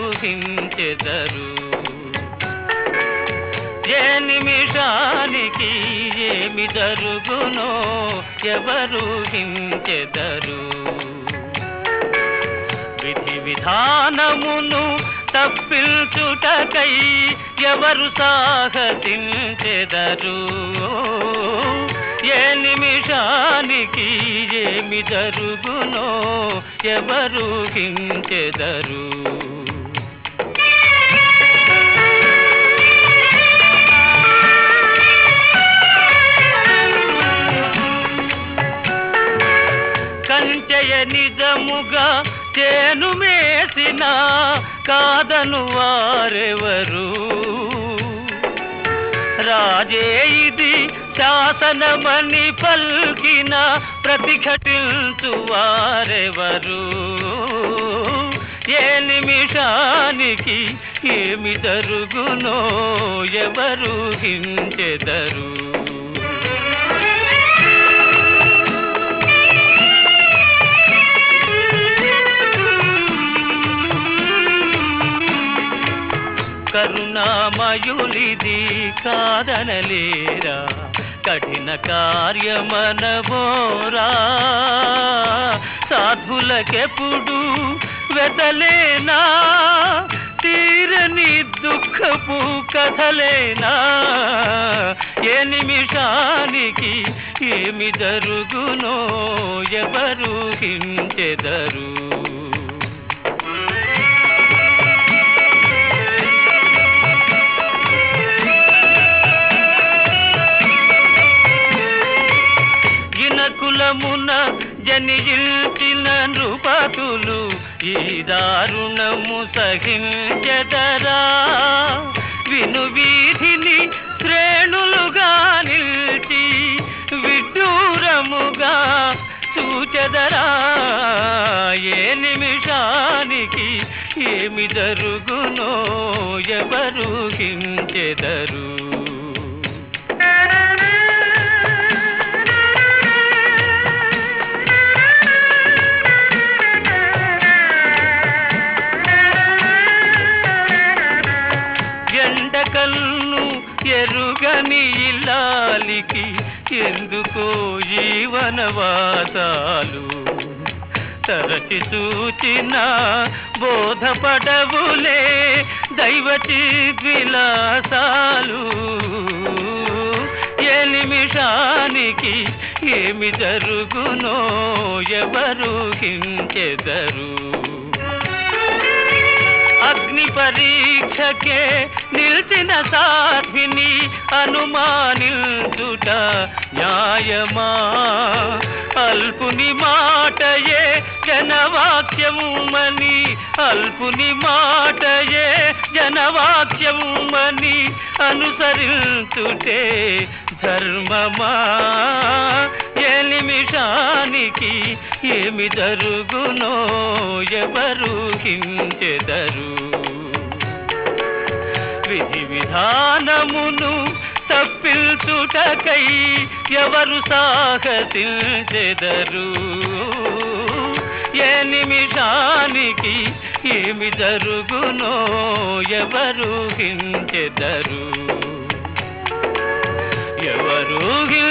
హించెదరు ఏ నిమిషానికి ఏమి జరుగునో ఎవరు హించెదరు విధి విధానమును తప్పించుటకై ఎవరు సాహసించెదరు ఏ నిమిషానికి ఏమి జరుగునో ఎవరు హించెదరు కంచెయ నిజముగా చేను మేసిన కాదను వారెవరు రాజే ఇది శాసనమని పల్కిన ప్రతిఘటించు వారెవరు ఏ నిమిషానికి ఏమి జరుగునో ఎవరు హించెదరు కరుణామయులిది కాదనలేరా కఠిన కార్యమనబోరా సాధులకెప్పుడు వెతలేనా తీరని దుఃఖపు కథలేనా ఏ నిమిషానికి ఏమి జరుగునో ఎవరు హించెదరు గినకులమున జనియించిన నృపతులు ఈ దారుణము సహించెదరా విను వీధిని శ్రేణులుగా నిలిచి విడ్డూరముగా చూచెదరా ఏ నిమిషానికి ఏమి జరుగునో ఎవరు హించెదరు ఎండకల్ను ఎరుగని ఇల్లాలికి ఎందుకో ఈ వనవాసాలు తరచి చూచిన బోధపడవులే దైవచి విలాసాలు ఏ నిమిషానికి ఏమి జరుగునో ఎవరు హించెదరు అగ్ని పరీక్షకే నిలిచిన సాధ్విని అనుమానించుట న్యాయమా అల్పుని మాటయే జనవాక్యముమని అల్పుని మాటయే జనవాక్యముమని అనుసరించుటే ధర్మమా ఏ నిమిషానికి ఏమి జరుగునో ఎవరు హించెదరు విధి విధానమును తప్పించుటకై ఎవరు సాహసించెదరు ఏ నిమిషానికి ఏమి జరుగునో ఎవరు హించెదరు ఎవరు